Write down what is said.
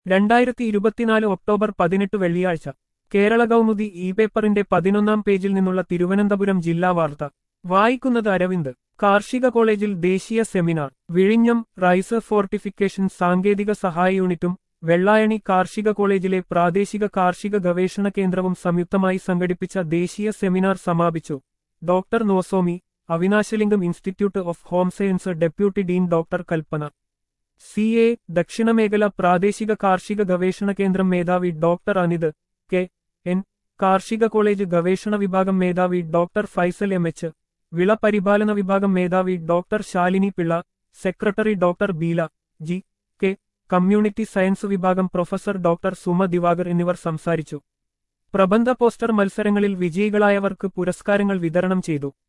രണ്ടായിരത്തി ഇരുപത്തിനാല് ഒക്ടോബർ പതിനെട്ട് വെള്ളിയാഴ്ച കേരള കൗമുദി ഇ പേപ്പറിന്റെ പതിനൊന്നാം പേജിൽ നിന്നുള്ള തിരുവനന്തപുരം ജില്ലാ വാർത്ത വായിക്കുന്നത് അരവിന്ദ് കാർഷിക കോളേജിൽ ദേശീയ സെമിനാർ വിഴിഞ്ഞം റൈസ് ഫോർട്ടിഫിക്കേഷൻ സാങ്കേതിക സഹായ യൂണിറ്റും വെള്ളായണി കാർഷിക കോളേജിലെ പ്രാദേശിക കാർഷിക ഗവേഷണ കേന്ദ്രവും സംയുക്തമായി സംഘടിപ്പിച്ച ദേശീയ സെമിനാർ സമാപിച്ചു doctor Nozomi Avinashilingam institute of home science deputy dean doctor Kalpana C A ദക്ഷിണമേഖല പ്രാദേശിക കാർഷിക ഗവേഷണ കേന്ദ്രം മേധാവി ഡോക്ടർ അനിത് കെ എൻ കാർഷിക കോളേജ് ഗവേഷണ വിഭാഗം മേധാവി ഡോക്ടർ ഫൈസൽ എം എച്ച് വിള പരിപാലന വിഭാഗം മേധാവി doctor Shalini Pillai secretary doctor Beela G K community science വിഭാഗം പ്രൊഫസർ ഡോക്ടർ സുമ ദിവാകർ എന്നിവർ സംസാരിച്ചു പ്രബന്ധ പോസ്റ്റർ മത്സരങ്ങളിൽ വിജയികളായവർക്ക് പുരസ്കാരങ്ങൾ വിതരണം ചെയ്തു